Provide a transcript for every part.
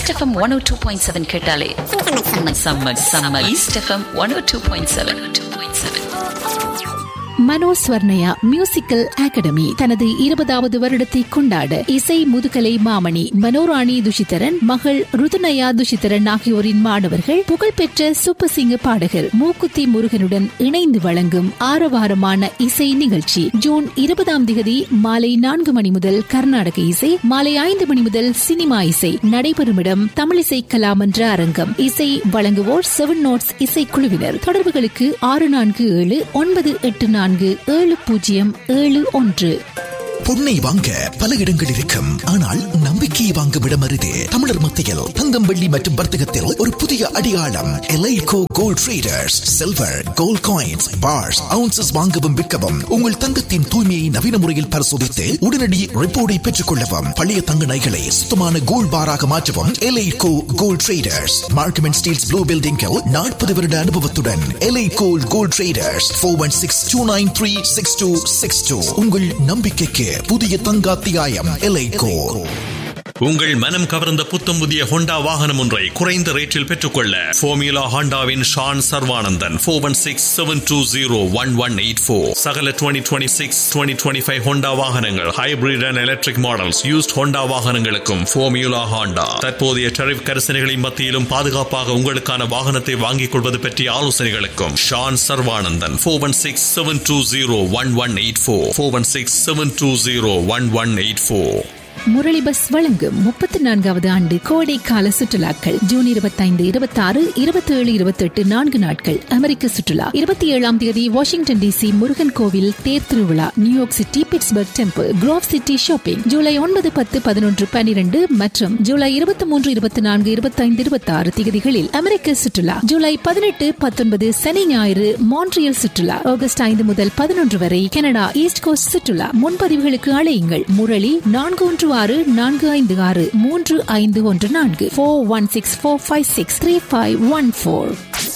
East FM one O two point seven கேட்டாலே செம்ம செம்ம செம்ம East FM one O two point seven two point seven Mano Swarnaya musical academy தனது இருபதாவது வருடத்தை கொண்டாட இசை முதுகலை மாமணி மனோராணி துஷிதரன் மகள் ருதுநயா துஷிதரன் ஆகியோரின் மாணவர்கள் புகழ்பெற்ற சூப்பர் சிங்க பாடகர் மூக்குத்தி முருகனுடன் இணைந்து வழங்கும் ஆரவாரமான இசை நிகழ்ச்சி ஜூன் இருபதாம் திகதி மாலை நான்கு மணி முதல் கர்நாடக இசை மாலை ஐந்து மணி முதல் சினிமா இசை நடைபெறும் இடம் தமிழிசை கலாமன்ற அரங்கம் இசை வழங்குவோர் செவன் நோட்ஸ் இசைக்குழுவினர் தொடர்புகளுக்கு ஆறு நான்கு ஏழு ஒன்பது எட்டு நான்கு ஏழு பூஜ்ஜியம் ஏழு ஒன்று பொன்னை வாங்க பல இடங்கள் இருக்கும் ஆனால் நம்பிக்கையை வாங்கும் இடம் அரிது தமிழர் மத்தியில் தங்கம் வெள்ளி மற்றும் வர்த்தகத்தில் ஒரு புதிய அடையாளம் எலைகோ gold traders silver gold coins bars ounces வாங்கவும் விற்கவும் உங்கள் தங்கத்தின் தூய்மையை நவீன முறையில் பரிசோதித்து உடனடி ரிப்போர்ட்டை பெற்றுக் கொள்ளவும் பழைய தங்க நகைகளை சுத்தமான கோல்ட் பாராக மாற்றவும் எலைகோ gold traders Markham and Steeles blue பில்டிங்கில் நாற்பது வருட அனுபவத்துடன் எலைகோ gold traders four one six two nine three six two six two உங்கள் நம்பிக்கைக்கு புதிய தங்காத்தியாயம் எலைகோ உங்கள் மனம் கவர்ந்த புத்தம் புதிய ஹோண்டா வாகனம் ஒன்றை குறைந்த ரேட்டில் பெற்றுக்கொள்ள ஃபோமியூலா ஹாண்டாவின் Shan Sarvanandan four one six seven two zero one one eight four சகல twenty twenty six twenty twenty five Honda வாகனங்கள் hybrid and electric models used Honda வாகனங்களுக்கும் ஃபோமியூலா ஹாண்டா தற்போதைய டரிஃப் கரிசனைகளின் மத்தியிலும் பாதுகாப்பாக உங்களுக்கான வாகனத்தை வாங்கிக் கொள்வது பற்றிய ஆலோசனைகளுக்கும் Shan Sarvanandan four one six seven two zero one one eight four four one six seven two zero one one eight four Murali bus வழங்கும் முப்பத்தி நான்காவது ஆண்டு கோடை கால சுற்றுலாக்கள் ஜூன் இருபத்தைந்து இருபத்தி ஆறு இருபத்தி ஏழு இருபத்தி எட்டு நான்கு நாட்கள் அமெரிக்க சுற்றுலா இருபத்தி ஏழாம் தேதி வாஷிங்டன் டிசி முருகன் கோவில் தேர் திருவிழா New York city Pittsburgh temple grove city shopping July ஒன்பது பத்து பதினொன்று பனிரெண்டு மற்றும் ஜூலை இருபத்தி மூன்று இருபத்தி நான்கு இருபத்தி ஐந்து இருபத்தி ஆறு தேதிகளில் அமெரிக்க சுற்றுலா ஜூலை பதினெட்டு பத்தொன்பது சனி ஞாயிறு மான்ட்ரியல் சுற்றுலா ஆகஸ்ட் ஐந்து முதல் பதினொன்று வரை கனடா ஈஸ்ட் கோஸ்ட் சுற்றுலா முன்பதிவுகளுக்கு அழையுங்கள் முரளி நான்கு ஒன்று ஆறு நான்கு ஐந்து ஆறு மூன்று ஐந்து ஒன்று நான்கு four one six four five six three five one four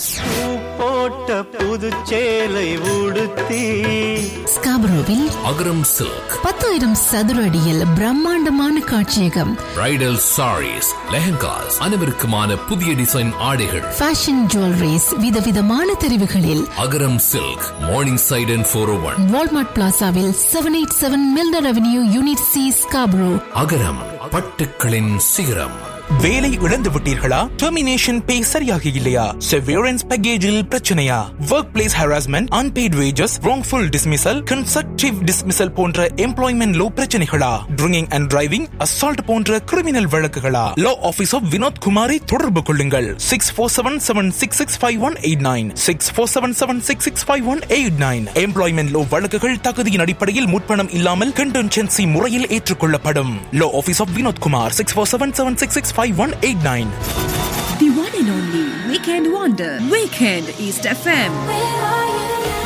போட்ட புதுச்சேலை உடுத்தி ஸ்காபரோவில் அகரம் சில்க் பத்தாயிரம் சதுர அடியில் பிரம்மாண்டமான காட்சியகம் பிரைடல் சாரீஸ் லெஹங்காஸ் அனைவருக்குமான புதிய டிசைன் ஆடைகள் ஃபேஷன் ஜுவல்லரிஸ் விதவிதமான தெரிவுகளில் Agaram silk morning side and four one Walmart பிளாசாவில் seven eight seven Milner avenue unit C Scarborough Agaram பட்டுக்களின் சிகரம் வேலை இழந்து விட்டீர்களா டெர்மினேஷன் பே சரியாக இல்லையா செவியரன்ஸ் பேக்கேஜில் பிரச்சனையா work place harassment unpaid wages wrongful dismissal constructive dismissal போன்ற எம்ப்ளாய்மெண்ட் லோ பிரச்சனைகளா ட்ரிங்கிங் அண்ட் டிரைவிங் அசால்ட் போன்ற கிரிமினல் வழக்குகளா லா ஆபீஸ் ஆஃப் வினோத் குமாரை தொடர்பு கொள்ளுங்கள் six four seven seven six six five one eight nine six four seven seven six six five one eight nine employment law வழக்குகள் தகுதியின் அடிப்படையில் முற்பணம் இல்லாமல் கண்டென்சென்சி முறையில் ஏற்றுக்கொள்ளப்படும் law office of Vinod Kumar six four seven seven six six five one eight nine The one and only Weekend Wonder. Weekend East FM.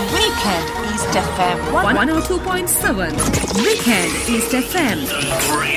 Weekend East FM 102.7. Weekend East FM.